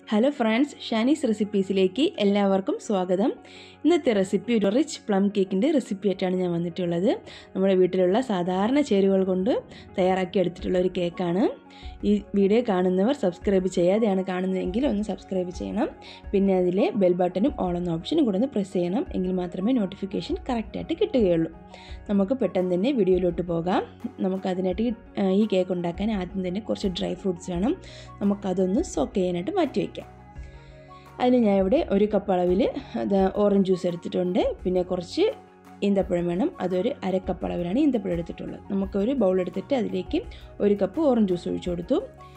hello friends Shani's റെസിപ്പീസിലേക്ക് എല്ലാവർക്കും സ്വാഗതം ഇന്നത്തെ റെസിപ്പി ഒരു റിച്ച് പ്ലം കേക്കിൻ്റെ റെസിപ്പി ആയിട്ടാണ് ഞാൻ വന്നിട്ടുള്ളത് നമ്മുടെ വീട്ടിലുള്ള സാധാരണ ചേരുവകൾ കൊണ്ട് തയ്യാറാക്കി എടുത്തിട്ടുള്ള ഒരു കേക്കാണ് ഈ വീഡിയോ കാണുന്നവർ സബ്സ്ക്രൈബ് ചെയ്യാതെയാണ് കാണുന്നതെങ്കിൽ ഒന്ന് സബ്സ്ക്രൈബ് ചെയ്യണം പിന്നെ അതിലെ ബെൽ ബട്ടണും ഓൾ എന്ന ഓപ്ഷനും കൂടെ ഒന്ന് പ്രസ് ചെയ്യണം എങ്കിൽ മാത്രമേ നോട്ടിഫിക്കേഷൻ കറക്റ്റായിട്ട് കിട്ടുകയുള്ളൂ നമുക്ക് പെട്ടെന്ന് തന്നെ വീഡിയോയിലോട്ട് പോകാം നമുക്കതിനായിട്ട് ഈ- ഈ കേക്ക് ഉണ്ടാക്കാൻ ആദ്യം തന്നെ കുറച്ച് ഡ്രൈ ഫ്രൂട്ട്സ് വേണം നമുക്കതൊന്ന് സോക്ക് ചെയ്യാനായിട്ട് മാറ്റി വയ്ക്കാം അതിന് ഞാൻ ഇവിടെ ഒരു കപ്പ് അളവിൽ അത് ഓറഞ്ച് ജ്യൂസ് എടുത്തിട്ടുണ്ട് പിന്നെ കുറച്ച് ഈന്തപ്പഴം വേണം അതൊരു അര കപ്പ് അളവിലാണ് ഈന്തപ്പഴം എടുത്തിട്ടുള്ളത് നമുക്കൊരു ബൗൾ എടുത്തിട്ട് അതിലേക്ക് ഒരു കപ്പ് ഓറഞ്ച് ജ്യൂസ് ഒഴിച്ചു കൊടുത്തു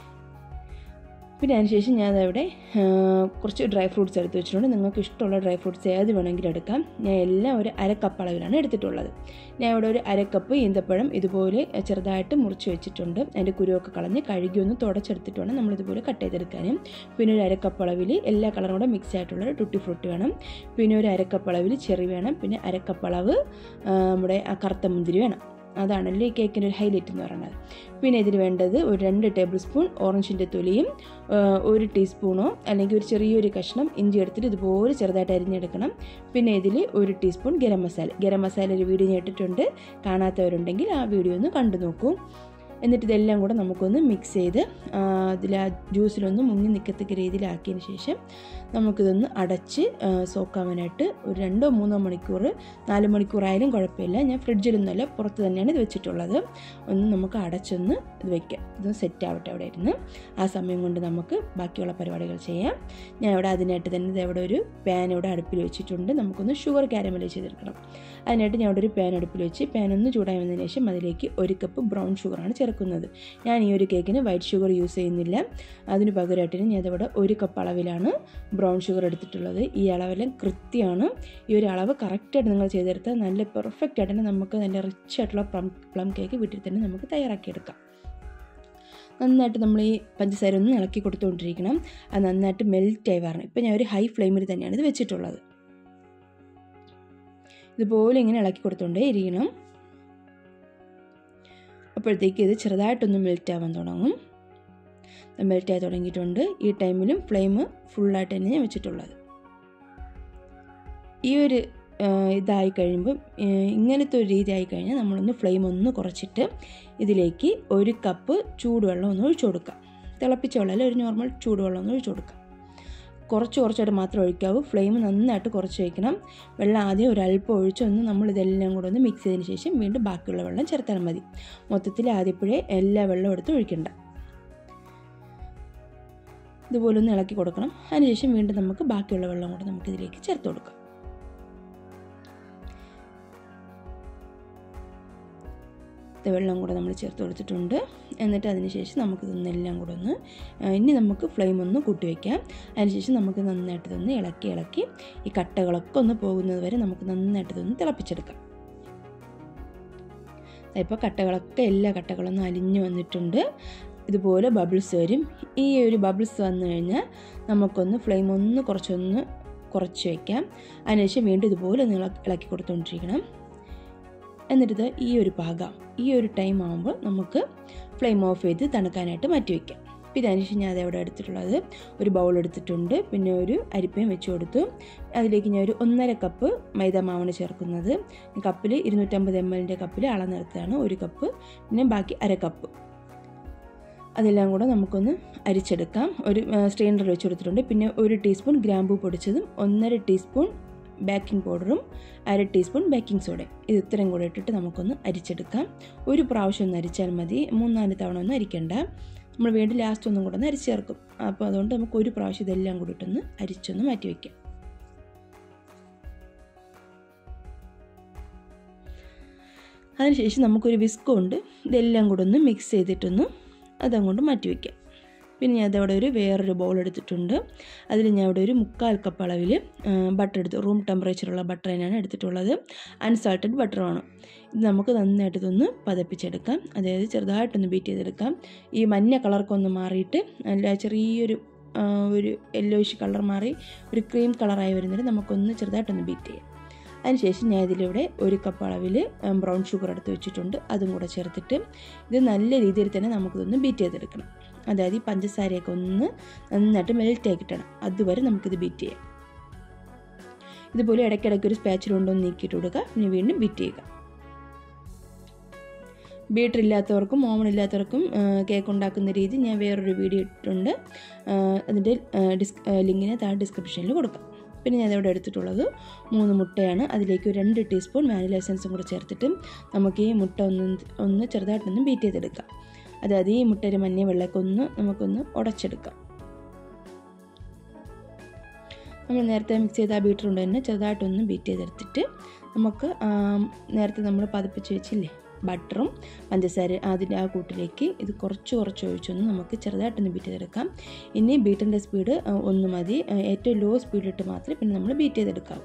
പിന്നെ അതിനുശേഷം ഞാൻ അവിടെ കുറച്ച് ഡ്രൈ ഫ്രൂട്ട്സ് എടുത്ത് വെച്ചിട്ടുണ്ട് നിങ്ങൾക്ക് ഇഷ്ടമുള്ള ഡ്രൈ ഫ്രൂട്ട്സ് ഏത് വേണമെങ്കിലും എടുക്കാം ഞാൻ എല്ലാം ഒരു അര കപ്പ് അളവിലാണ് എടുത്തിട്ടുള്ളത് ഞാൻ ഇവിടെ ഒരു അര കപ്പ് ഈന്തപ്പഴം ഇതുപോലെ ചെറുതായിട്ട് മുറിച്ച് വെച്ചിട്ടുണ്ട് അതിൻ്റെ കുരുവൊക്കെ കളഞ്ഞ് കഴുകി ഒന്ന് തുടച്ചെടുത്തിട്ട് വേണം നമ്മളിതുപോലെ കട്ട് ചെയ്തെടുക്കാനും പിന്നെ ഒരു അര കപ്പ് അളവിൽ എല്ലാ കളറും കൂടെ മിക്സ് ആയിട്ടുള്ള ഒരു ടുട്ടി ഫ്രൂട്ട് വേണം പിന്നെ ഒരു അര കപ്പ് അളവിൽ ചെറി വേണം പിന്നെ അര കപ്പ് അളവ് ആ, നമ്മുടെ ആ കറുത്ത മുന്തിരി വേണം അതാണല്ലോ ഈ കേക്കിൻ്റെ ഒരു ഹൈലൈറ്റ് എന്ന് പറയുന്നത് പിന്നെ ഇതിന് വേണ്ടത് ഒരു രണ്ട് ടേബിൾ സ്പൂൺ ഓറഞ്ചിൻ്റെ തൊലിയും ആ, ഒരു ടീസ്പൂണോ അല്ലെങ്കിൽ ഒരു ചെറിയൊരു കഷ്ണം ഇഞ്ചി എടുത്തിട്ട് ഇതുപോലെ ചെറുതായിട്ട് അരിഞ്ഞെടുക്കണം പിന്നെ ഇതിൽ ഒരു ടീസ്പൂൺ ഗരം മസാല ഗരം മസാല ഒരു വീഡിയോ ഞാൻ ഇട്ടിട്ടുണ്ട് കാണാത്തവരുണ്ടെങ്കിൽ ആ വീഡിയോ ഒന്ന് കണ്ടു നോക്കൂ എന്നിട്ട് ഇതെല്ലാം കൂടെ നമുക്കൊന്ന് മിക്സ് ചെയ്ത് അതിൽ ആ ജ്യൂസിലൊന്ന് മുങ്ങി നിൽക്കത്തക്ക രീതിയിലാക്കിയതിന് ശേഷം നമുക്കിതൊന്ന് അടച്ച് ആ, സോക്കാവാനായിട്ട് ഒരു രണ്ടോ മൂന്നോ മണിക്കൂർ നാല് മണിക്കൂറായാലും കുഴപ്പമില്ല ഞാൻ ഫ്രിഡ്ജിലൊന്നുമല്ല പുറത്ത് തന്നെയാണ് ഇത് വെച്ചിട്ടുള്ളത് ഒന്ന് നമുക്ക് അടച്ചൊന്ന് ഇത് വെക്കാം ഇതൊന്ന് സെറ്റ് ആവട്ടെ അവിടെ ഇരുന്ന് ആ സമയം കൊണ്ട് നമുക്ക് ബാക്കിയുള്ള പരിപാടികൾ ചെയ്യാം ഞാൻ ഇവിടെ അതിനായിട്ട് തന്നെ ഇത് ഇവിടെ ഒരു പാൻ ഇവിടെ അടുപ്പിൽ വെച്ചിട്ടുണ്ട് നമുക്കൊന്ന് ഷുഗർ കാരമലൈസ് ചെയ്തെടുക്കണം അതിനായിട്ട് ഞാൻ ഇവിടെ ഒരു പാൻ അടുപ്പിൽ വെച്ച് പാൻ ഒന്ന് ചൂടായി വന്നതിന് ശേഷം അതിലേക്ക് ഒരു കപ്പ് ബ്രൗൺ ഷുഗറാണ് ചേർക്കുന്നത് ഞാൻ ഈ ഒരു കേക്കിന് വൈറ്റ് ഷുഗർ യൂസ് ചെയ്യുന്നില്ല അതിന് പകരമായിട്ട് ഞാൻ ഇതിവിടെ ഒരു കപ്പ് അളവിലാണ് ബ്രൗൺ ഷുഗർ എടുത്തിട്ടുള്ളത് ഈ അളവെല്ലാം കൃത്യമാണ് ഈ ഒരു അളവ് കറക്റ്റായിട്ട് നിങ്ങൾ ചെയ്തെടുത്താൽ നല്ല പെർഫെക്റ്റ് ആയിട്ട് തന്നെ നമുക്ക് നല്ല റിച്ച് ആയിട്ടുള്ള പ്ലം പ്ലം കേക്ക് വീട്ടിൽ തന്നെ നമുക്ക് തയ്യാറാക്കിയെടുക്കാം നന്നായിട്ട് നമ്മൾ ഈ പഞ്ചസാര ഒന്ന് ഇളക്കി കൊടുത്തുകൊണ്ടിരിക്കണം അത് നന്നായിട്ട് മെൽറ്റായി വരണം ഇപ്പം ഞാൻ ഒരു ഹൈ ഫ്ലെയിമിൽ തന്നെയാണ് ഇത് വെച്ചിട്ടുള്ളത് ഇതുപോലെ ഇങ്ങനെ ഇളക്കി കൊടുത്തുകൊണ്ടേ ഇരിക്കണം അപ്പോഴത്തേക്ക് ഇത് ചെറുതായിട്ടൊന്ന് മെൽറ്റ് ആവാൻ തുടങ്ങും മെൽറ്റ് ആയി തുടങ്ങിയിട്ടുണ്ട് ഈ ടൈമിലും ഫ്ലെയിം ഫുള്ളായിട്ട് തന്നെ ഞാൻ വെച്ചിട്ടുള്ളത് ഈ ഒരു ആ, ഇതായി കഴിയുമ്പോൾ ആ, ഇങ്ങനത്തെ ഒരു രീതി ആയി കഴിഞ്ഞാൽ നമ്മളൊന്ന് ഫ്ലെയിം ഒന്ന് കുറച്ചിട്ട് ഇതിലേക്ക് ഒരു കപ്പ് ചൂടുവെള്ളം ഒന്ന് ഒഴിച്ചു കൊടുക്കാം തിളപ്പിച്ച വെള്ളമല്ല ഒരു നോർമൽ ചൂടുവെള്ളം ഒന്ന് ഒഴിച്ചു കൊടുക്കാം കുറച്ച് കുറച്ചായിട്ട് മാത്രം ഒഴിക്കാവൂ ഫ്ലെയിം നന്നായിട്ട് കുറച്ച് വയ്ക്കണം വെള്ളം ആദ്യം ഒരല്പം ഒഴിച്ച് ഒന്ന് നമ്മൾ ഇതെല്ലാം കൂടെ ഒന്ന് മിക്സ് ചെയ്തതിന് ശേഷം വീണ്ടും ബാക്കിയുള്ള വെള്ളം ചേർത്താൽ മതി മൊത്തത്തിൽ ആദ്യപ്പോഴേ എല്ലാ വെള്ളവും എടുത്ത് ഒഴിക്കണ്ട ഇതുപോലെ ഒന്ന് ഇളക്കി കൊടുക്കണം അതിനുശേഷം വീണ്ടും നമുക്ക് ബാക്കിയുള്ള വെള്ളം കൂടെ നമുക്ക് ഇതിലേക്ക് ചേർത്ത് കൊടുക്കാം ഇത് വെള്ളം കൂടെ നമ്മൾ ചേർത്ത് കൊടുത്തിട്ടുണ്ട് എന്നിട്ട് അതിനുശേഷം നമുക്കിതൊന്നെല്ലാം കൂടെ ഒന്ന് ആ, ഇനി നമുക്ക് ഫ്ലെയിം ഒന്ന് കൂട്ടി വയ്ക്കാം അതിനുശേഷം നമുക്ക് നന്നായിട്ട് ഇതൊന്ന് ഇളക്കി ഇളക്കി ഈ കട്ടകളൊക്കെ ഒന്ന് പോകുന്നത് വരെ നമുക്ക് നന്നായിട്ട് ഇതൊന്ന് തിളപ്പിച്ചെടുക്കാം ഇപ്പോൾ കട്ടകളൊക്കെ എല്ലാ കട്ടകളൊന്നും അലിഞ്ഞു വന്നിട്ടുണ്ട് ഇതുപോലെ ബബിൾസ് വരും ഈ ഒരു ബബിൾസ് വന്നു കഴിഞ്ഞാൽ നമുക്കൊന്ന് ഫ്ലെയിം ഒന്ന് കുറച്ചൊന്ന് കുറച്ച് വയ്ക്കാം അതിനുശേഷം വീണ്ടും ഇതുപോലെ ഒന്ന് ഇള- ഇളക്കി കൊടുത്തുകൊണ്ടിരിക്കണം എന്നിട്ടിത് ഈ ഒരു പാകം ഈ ഒരു ടൈം ആകുമ്പോൾ നമുക്ക് ഫ്ലെയിം ഓഫ് ചെയ്ത് തണുക്കാനായിട്ട് മാറ്റി വയ്ക്കാം പിന്നെ അതിനുശേഷം ഞാൻ അതവിടെ എടുത്തിട്ടുള്ളത് ഒരു ബൗൾ എടുത്തിട്ടുണ്ട് പിന്നെ ഒരു അരിപ്പയും വെച്ച് കൊടുത്തു അതിലേക്ക് ഞാൻ ഒരു ഒന്നര കപ്പ് മൈദ മാവാണ് ചേർക്കുന്നത് കപ്പിൽ ഇരുന്നൂറ്റമ്പത് എം എല്ലിൻ്റെ കപ്പിൽ അളന്നെടുത്തതാണ് ഒരു കപ്പ് പിന്നെ ബാക്കി അര കപ്പ് അതെല്ലാം കൂടെ നമുക്കൊന്ന് അരിച്ചെടുക്കാം ഒരു സ്ട്രെയിനർ വെച്ച് കൊടുത്തിട്ടുണ്ട് പിന്നെ ഒരു ടീസ്പൂൺ ഗ്രാമ്പൂ പൊടിച്ചതും ഒന്നര ടീസ്പൂൺ ബേക്കിംഗ് പൗഡറും അര ടീസ്പൂൺ ബേക്കിംഗ് സോഡയും ഇത് ഇത്രയും കൂടെ ഇട്ടിട്ട് നമുക്കൊന്ന് അരിച്ചെടുക്കാം ഒരു പ്രാവശ്യം ഒന്ന് അരിച്ചാൽ മതി മൂന്നാല് തവണ ഒന്നും അരിക്കണ്ട നമ്മൾ വീണ്ടും ലാസ്റ്റ് ഒന്നും കൂടെ ഒന്ന് അരിച്ച് ചേർക്കും അപ്പോൾ അതുകൊണ്ട് നമുക്ക് ഒരു പ്രാവശ്യം ഇതെല്ലാം കൂടി ഇട്ടൊന്ന് അരിച്ചൊന്ന് മാറ്റി വയ്ക്കാം അതിനുശേഷം നമുക്കൊരു വിസ്ക് ഉണ്ട് ഇതെല്ലാം കൂടെ ഒന്ന് മിക്സ് ചെയ്തിട്ടൊന്ന് അതങ്ങോട്ട് മാറ്റി വയ്ക്കാം പിന്നെ ഞാൻ അതവിടെ ഒരു വേറൊരു ബൗൾ എടുത്തിട്ടുണ്ട് അതിൽ ഞാൻ അവിടെ ഒരു മുക്കാൽ കപ്പ് അളവിൽ ബട്ടർ എടുത്ത് റൂം ടെമ്പറേച്ചറുള്ള ബട്ടർ തന്നെയാണ് എടുത്തിട്ടുള്ളത് അൺസാൾട്ടഡ് ബട്ടറുമാണ് ഇത് നമുക്ക് നന്നായിട്ട് ഇതൊന്ന് പതപ്പിച്ചെടുക്കാം അതായത് ചെറുതായിട്ടൊന്ന് ബീറ്റ് ചെയ്തെടുക്കാം ഈ മഞ്ഞ കളറൊക്കെ ഒന്ന് മാറിയിട്ട് നല്ല ചെറിയൊരു ആ, ഒരു യെല്ലോയിഷ് കളർ മാറി ഒരു ക്രീം കളറായി വരുന്നവരെ നമുക്കൊന്ന് ചെറുതായിട്ടൊന്ന് ബീറ്റ് ചെയ്യാം അതിനുശേഷം ഞാൻ ഇതിലിവിടെ ഒരു കപ്പ് അളവിൽ ബ്രൗൺ ഷുഗർ എടുത്ത് വെച്ചിട്ടുണ്ട് അതും കൂടെ ചേർത്തിട്ട് ഇത് നല്ല രീതിയിൽ തന്നെ നമുക്കിതൊന്ന് ബീറ്റ് ചെയ്തെടുക്കണം അതായത് ഈ പഞ്ചസാരയൊക്കെ ഒന്ന് നന്നായിട്ട് മെൽറ്റായി കിട്ടണം അതുവരെ നമുക്കിത് ബീറ്റ് ചെയ്യാം ഇതുപോലെ ഇടയ്ക്കിടയ്ക്ക് ഒരു സ്പാച്ചിൽ കൊണ്ടൊന്ന് നീക്കിയിട്ട് കൊടുക്കുക പിന്നെ വീണ്ടും ബീറ്റ് ചെയ്യുക ബീറ്റർ ഇല്ലാത്തവർക്കും ഓവൺ ഇല്ലാത്തവർക്കും കേക്ക് ഉണ്ടാക്കുന്ന രീതി ഞാൻ വേറൊരു വീഡിയോ ഇട്ടിട്ടുണ്ട് അതിൻ്റെ ഡിസ് ലിങ്കിന് താഴെ ഡിസ്ക്രിപ്ഷനിൽ കൊടുക്കാം പിന്നെ ഞാൻ ഇവിടെ എടുത്തിട്ടുള്ളത് മൂന്ന് മുട്ടയാണ് അതിലേക്ക് ഒരു രണ്ട് ടീസ്പൂൺ വാനില എസൻസും കൂടെ ചേർത്തിട്ട് നമുക്ക് ഈ മുട്ട ഒന്ന് ഒന്ന് ചെറുതായിട്ടൊന്ന് ബീറ്റ് ചെയ്തെടുക്കാം അതായത് ഈ മുട്ടയുടെ മഞ്ഞ വെള്ളമൊക്കെ ഒന്ന് നമുക്കൊന്ന് ഉടച്ചെടുക്കാം നമ്മൾ നേരത്തെ മിക്സ് ചെയ്ത ആ ബീറ്റർ കൊണ്ട് തന്നെ ചെറുതായിട്ടൊന്ന് ബീറ്റ് ചെയ്തെടുത്തിട്ട് നമുക്ക് നേരത്തെ നമ്മൾ പതിപ്പിച്ച് വെച്ചില്ലേ ബട്ടറും പഞ്ചസാര അതിൻ്റെ ആ കൂട്ടിലേക്ക് ഇത് കുറച്ച് കുറച്ച് ഒഴിച്ചൊന്ന് നമുക്ക് ചെറുതായിട്ടൊന്ന് ബീറ്റ് ചെയ്തെടുക്കാം ഇനി ബീറ്റിൻ്റെ സ്പീഡ് ഒന്ന് മതി ഏറ്റവും ലോ സ്പീഡിലിട്ട് മാത്രമേ പിന്നെ നമ്മൾ ബീറ്റ് ചെയ്തെടുക്കാം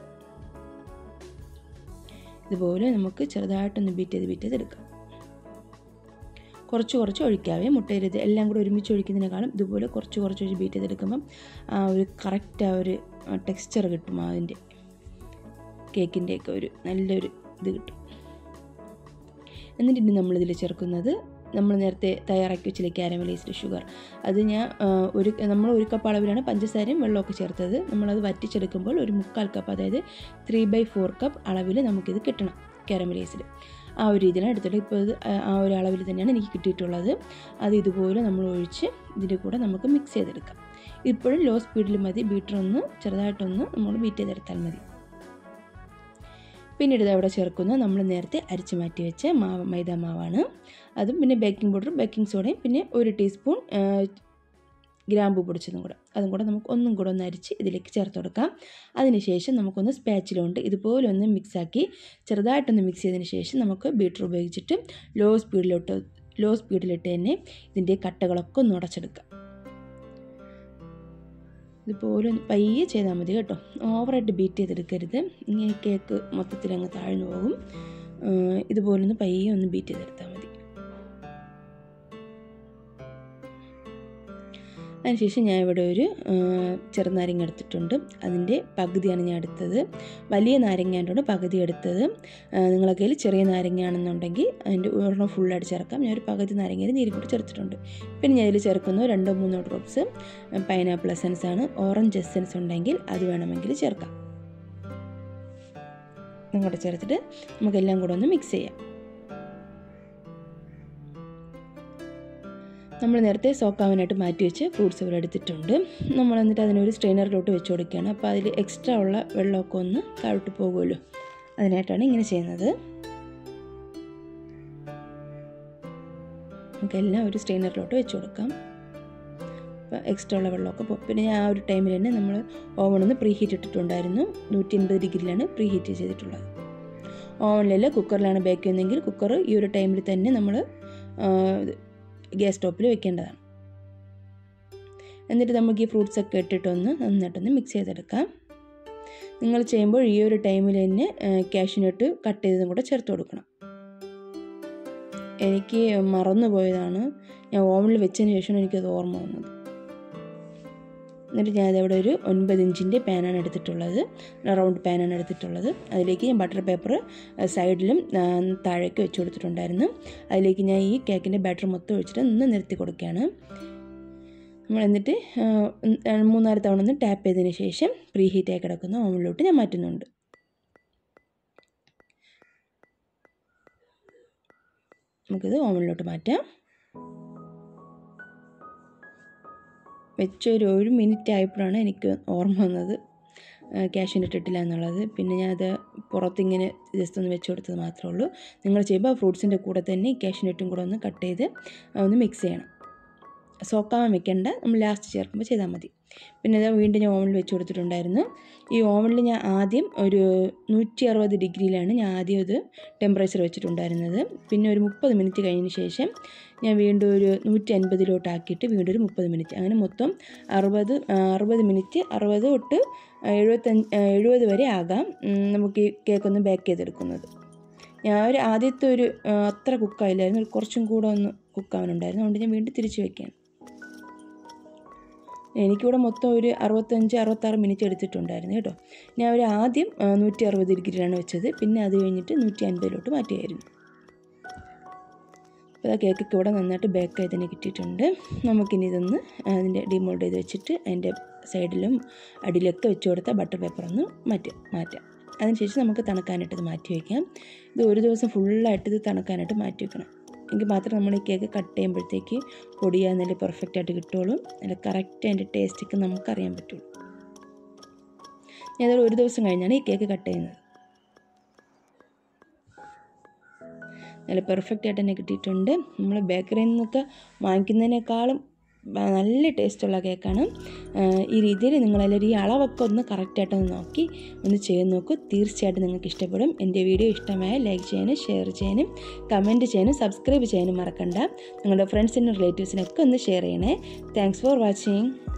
ഇതുപോലെ നമുക്ക് ചെറുതായിട്ടൊന്ന് ബീറ്റ് ചെയ്ത് ബീറ്റ് ചെയ്തെടുക്കാം കുറച്ച് കുറച്ച് ഒഴിക്കാവേ മുട്ടയരുത് എല്ലാം കൂടെ ഒരുമിച്ച് ഒഴിക്കുന്നതിനേക്കാളും ഇതുപോലെ കുറച്ച് കുറച്ച് ഒഴിച്ച് ബീറ്റ് ചെയ്തെടുക്കുമ്പം ആ ഒരു കറക്റ്റ് ആ ഒരു ടെക്സ്ചർ കിട്ടും അതിൻ്റെ കേക്കിൻ്റെയൊക്കെ ഒരു നല്ലൊരു ഇത് കിട്ടും എന്നിട്ട് ഇനി നമ്മളിതിൽ ചേർക്കുന്നത് നമ്മൾ നേരത്തെ തയ്യാറാക്കി വെച്ചില്ലേ കാരമലൈസ്ഡ് ഷുഗർ അത് ഞാൻ ഒരു നമ്മൾ ഒരു കപ്പ് അളവിലാണ് പഞ്ചസാരയും വെള്ളമൊക്കെ ചേർത്തത് നമ്മളത് വറ്റിച്ചെടുക്കുമ്പോൾ ഒരു മുക്കാൽ കപ്പ് അതായത് ത്രീ ബൈ ഫോർ കപ്പ് അളവിൽ നമുക്കിത് കിട്ടണം കാരമലൈസ്ഡ് ആ ഒരു രീതിയിലാണ് എടുത്തിട്ട് ഇപ്പോൾ ഇത് ആ ഒരു അളവിൽ തന്നെയാണ് എനിക്ക് കിട്ടിയിട്ടുള്ളത് അത് ഇതുപോലെ നമ്മൾ ഒഴിച്ച് ഇതിൻ്റെ കൂടെ നമുക്ക് മിക്സ് ചെയ്തെടുക്കാം ഇപ്പോഴും ലോ സ്പീഡിൽ മതി ബീറ്റർ ഒന്ന് ചെറുതായിട്ടൊന്ന് നമ്മൾ ബീറ്റ് ചെയ്തെടുത്താൽ മതി പിന്നീട് ഇത് അവിടെ ചേർക്കുന്നത് നമ്മൾ നേരത്തെ അരിച്ചു മാറ്റി വെച്ച മാവ് മൈദ മാവാണ് അതും പിന്നെ ബേക്കിംഗ് പൗഡർ ബേക്കിംഗ് സോഡയും പിന്നെ ഒരു ടീസ്പൂൺ ഗ്രാമ്പു പൊടിച്ചതും കൂടെ അതും കൂടെ നമുക്ക് ഒന്നും കൂടെ ഒന്ന് അരിച്ച് ഇതിലേക്ക് ചേർത്ത് കൊടുക്കാം അതിനുശേഷം നമുക്കൊന്ന് സ്പാച്ചിലുകൊണ്ട് ഇതുപോലെ ഒന്ന് മിക്സാക്കി ചെറുതായിട്ടൊന്ന് മിക്സ് ചെയ്തതിന് ശേഷം നമുക്ക് ബീറ്റർ ഉപയോഗിച്ചിട്ട് ലോ സ്പീഡിലോട്ട് ലോ സ്പീഡിലിട്ട് തന്നെ ഇതിൻ്റെ കട്ടകളൊക്കെ ഒന്ന് ഉടച്ചെടുക്കാം ഇതുപോലെ പയ്യെ ചെയ്താൽ മതി കേട്ടോ ഓവറായിട്ട് ബീറ്റ് ചെയ്തെടുക്കരുത് ഇങ്ങനെ കേക്ക് മൊത്തത്തിൽ അങ്ങ് താഴ്ന്നു പോകും ഇതുപോലെ ഒന്ന് പയ്യെ ഒന്ന് ബീറ്റ് ചെയ്തെടുത്താൽ മതി അതിനുശേഷം ഞാൻ ഇവിടെ ഒരു ചെറുനാരങ്ങ എടുത്തിട്ടുണ്ട് അതിൻ്റെ പകുതിയാണ് ഞാൻ എടുത്തത് വലിയ നാരങ്ങാൻ്റെ പകുതി എടുത്തത് നിങ്ങളെ കയ്യിൽ ചെറിയ നാരങ്ങയാണെന്നുണ്ടെങ്കിൽ അതിൻ്റെ ഒരെണ്ണം ഫുള്ളായിട്ട് ചേർക്കാം ഞാൻ ഒരു പകുതി നാരങ്ങയിൽ നീര് കൂടി ചേർത്തിട്ടുണ്ട് പിന്നെ ഞാൻ ഇതിൽ ചേർക്കുന്ന രണ്ടോ മൂന്നോ ഡ്രോപ്സ് പൈനാപ്പിൾ എസൻസ് ആണ് ഓറഞ്ച് എസൻസ് ഉണ്ടെങ്കിൽ അത് വേണമെങ്കിൽ ചേർക്കാം അങ്ങോട്ട് ചേർത്തിട്ട് നമുക്കെല്ലാം കൂടെ ഒന്ന് മിക്സ് ചെയ്യാം നമ്മൾ നേരത്തെ സോക്കാവാനായിട്ട് മാറ്റി വെച്ച് ഫ്രൂട്ട്സ് ഇവിടെ എടുത്തിട്ടുണ്ട് നമ്മൾ എന്നിട്ട് അതിനൊരു സ്ട്രെയിനറിലോട്ട് വെച്ച് കൊടുക്കുകയാണ് അപ്പോൾ അതിൽ എക്സ്ട്രാ ഉള്ള വെള്ളമൊക്കെ ഒന്ന് താഴോട്ട് പോകുമല്ലോ അതിനായിട്ടാണ് ഇങ്ങനെ ചെയ്യുന്നത് നമുക്കെല്ലാം ഒരു സ്ട്രെയിനറിലോട്ട് വെച്ച് കൊടുക്കാം അപ്പോൾ എക്സ്ട്രാ ഉള്ള വെള്ളമൊക്കെ പോകും പിന്നെ ഞാൻ ആ ഒരു ടൈമിൽ തന്നെ നമ്മൾ ഓവണൊന്ന് പ്രീ ഹീറ്റ് ഇട്ടിട്ടുണ്ടായിരുന്നു നൂറ്റി എൺപത് ഡിഗ്രിയിലാണ് പ്രീ ഹീറ്റ് ചെയ്തിട്ടുള്ളത് ഓവനിലല്ല കുക്കറിലാണ് ബേക്ക് ചെയ്യുന്നതെങ്കിൽ കുക്കർ ഈ ഒരു ടൈമിൽ തന്നെ നമ്മൾ ഗ്യാസ് സ്റ്റോപ്പിൽ വെക്കേണ്ടതാണ് എന്നിട്ട് നമുക്ക് ഈ ഫ്രൂട്ട്സ് ഒക്കെ ഇട്ടിട്ടൊന്ന് നന്നായിട്ടൊന്ന് മിക്സ് ചെയ്തെടുക്കാം നിങ്ങൾ ചെയ്യുമ്പോൾ ഈ ഒരു ടൈമിൽ തന്നെ കാഷ്യൂനട്ട് കട്ട് ചെയ്തതും കൂടെ ചേർത്ത് കൊടുക്കണം എനിക്ക് മറന്നു പോയതാണ് ഞാൻ ഓവനിൽ വെച്ചതിന് ശേഷമാണ് എനിക്കത് ഓർമ്മ വന്നത് എന്നിട്ട് ഞാൻ ഇവിടെ ഒരു ഒൻപത് ഇഞ്ചിൻ്റെ പാനാണ് എടുത്തിട്ടുള്ളത് റൗണ്ട് പാനാണ് എടുത്തിട്ടുള്ളത് അതിലേക്ക് ഞാൻ ബട്ടർ പേപ്പർ സൈഡിലും താഴേക്ക് വെച്ച് കൊടുത്തിട്ടുണ്ടായിരുന്നു അതിലേക്ക് ഞാൻ ഈ കേക്കിൻ്റെ ബാറ്റർ മൊത്തം ഒഴിച്ചിട്ട് ഒന്ന് നിർത്തി കൊടുക്കുകയാണ് നമ്മൾ എന്നിട്ട് മൂന്നാല് തവണ ഒന്ന് ടാപ്പ് ചെയ്തതിന് ശേഷം പ്രീ ഹീറ്റായി കിടക്കുന്ന ഓവനിലോട്ട് ഞാൻ മാറ്റുന്നുണ്ട് നമുക്കിത് ഓവനിലോട്ട് മാറ്റാം വെച്ചൊരു ഒരു മിനിറ്റ് ആയപ്പോഴാണ് എനിക്ക് ഓർമ്മ വന്നത് ക്യാഷിന് ഇട്ടിട്ടില്ല എന്നുള്ളത് പിന്നെ ഞാനത് പുറത്തിങ്ങനെ ജസ്റ്റ് ഒന്ന് വെച്ച് കൊടുത്തത് മാത്രമേ ഉള്ളൂ നിങ്ങൾ ചെയ്യുമ്പോൾ ഫ്രൂട്ട്സിൻ്റെ കൂടെ തന്നെ ക്യാഷിനട്ടും കൂടെ ഒന്ന് കട്ട് ചെയ്ത് ഒന്ന് മിക്സ് ചെയ്യണം സോക്കാവാൻ വെക്കേണ്ട നമ്മൾ ലാസ്റ്റ് ചേർക്കുമ്പോൾ ചെയ്താൽ മതി പിന്നെ അത് വീണ്ടും ഞാൻ ഓവനിൽ വെച്ച് കൊടുത്തിട്ടുണ്ടായിരുന്നു ഈ ഓവനിൽ ഞാൻ ആദ്യം ഒരു നൂറ്റി അറുപത് ഡിഗ്രിയിലാണ് ഞാൻ ആദ്യം ഇത് ടെമ്പറേച്ചർ വെച്ചിട്ടുണ്ടായിരുന്നത് പിന്നെ ഒരു മുപ്പത് മിനിറ്റ് കഴിഞ്ഞതിന് ശേഷം ഞാൻ വീണ്ടും ഒരു നൂറ്റി അൻപതിലോട്ടാക്കിയിട്ട് വീണ്ടും ഒരു മുപ്പത് മിനിറ്റ് അങ്ങനെ മൊത്തം അറുപത് അറുപത് മിനിറ്റ് അറുപത് തൊട്ട് എഴുപത്തഞ്ച് എഴുപത് വരെ ആകാം നമുക്ക് ഈ കേക്കൊന്ന് ബേക്ക് ചെയ്തെടുക്കുന്നത് ഞാൻ ഒരു ആദ്യത്തെ ഒരു അത്ര കുക്കായില്ലായിരുന്നു കുറച്ചും കൂടെ ഒന്ന് കുക്കാവാനുണ്ടായിരുന്നു അതുകൊണ്ട് ഞാൻ വീണ്ടും തിരിച്ച് വയ്ക്കുകയാണ് എനിക്കിവിടെ മൊത്തം ഒരു അറുപത്തഞ്ച് അറുപത്താറ് മിനിറ്റ് എടുത്തിട്ടുണ്ടായിരുന്നു കേട്ടോ ഞാൻ ഒരു ആദ്യം നൂറ്റി അറുപത് ഡിഗ്രിയിലാണ് വെച്ചത് പിന്നെ അത് കഴിഞ്ഞിട്ട് നൂറ്റി അൻപതിലോട്ട് മാറ്റിയായിരുന്നു അപ്പോൾ ആ കേക്കൊക്കെ ഇവിടെ നന്നായിട്ട് ബേക്കായി തന്നെ കിട്ടിയിട്ടുണ്ട് നമുക്കിനി ഇതൊന്ന് അതിൻ്റെ ഡിമോൾഡ് ചെയ്ത് വെച്ചിട്ട് അതിൻ്റെ സൈഡിലും അടിയിലൊക്കെ വെച്ച് കൊടുത്ത ബട്ടർ പേപ്പർ ഒന്ന് മാറ്റി മാറ്റാം അതിനുശേഷം നമുക്ക് തണുക്കാനായിട്ട് ഇത് മാറ്റി വയ്ക്കാം ഇത് ഒരു ദിവസം ഫുള്ളായിട്ട് ഇത് തണുക്കാനായിട്ട് മാറ്റി വെക്കണം എങ്കിൽ മാത്രമേ നമ്മൾ ഈ കേക്ക് കട്ട് ചെയ്യുമ്പോഴത്തേക്ക് പൊടിയാ നല്ല പെർഫെക്റ്റ് ആയിട്ട് കിട്ടുള്ളൂ നല്ല കറക്റ്റ് അതിൻ്റെ ടേസ്റ്റൊക്കെ നമുക്കറിയാൻ പറ്റുള്ളൂ ഞാനത് ഒരു ദിവസം കഴിഞ്ഞാണ് ഈ കേക്ക് കട്ട് ചെയ്യുന്നത് നല്ല പെർഫെക്റ്റ് ആയിട്ട് തന്നെ കിട്ടിയിട്ടുണ്ട് നമ്മൾ ബേക്കറിയിൽ നിന്നൊക്കെ വാങ്ങിക്കുന്നതിനേക്കാളും ബ- നല്ല ടേസ്റ്റുള്ള കേക്കാണ് ആഹ് ഈ രീതിയിൽ നിങ്ങളെല്ലാവരും ഈ അളവൊക്കെ ഒന്ന് കറക്റ്റായിട്ടൊന്ന് നോക്കി ഒന്ന് ചെയ്ത് നോക്കൂ തീർച്ചയായിട്ടും നിങ്ങൾക്ക് ഇഷ്ടപ്പെടും എൻ്റെ വീഡിയോ ഇഷ്ടമായ ലൈക്ക് ചെയ്യാനും ഷെയർ ചെയ്യാനും കമൻറ്റ് ചെയ്യാനും സബ്സ്ക്രൈബ് ചെയ്യാനും മറക്കണ്ട നിങ്ങളുടെ ഫ്രണ്ട്സിനും റിലേറ്റീവ്സിനൊക്കെ ഒന്ന് ഷെയർ ചെയ്യണേ താങ്ക്സ് ഫോർ വാച്ചിങ്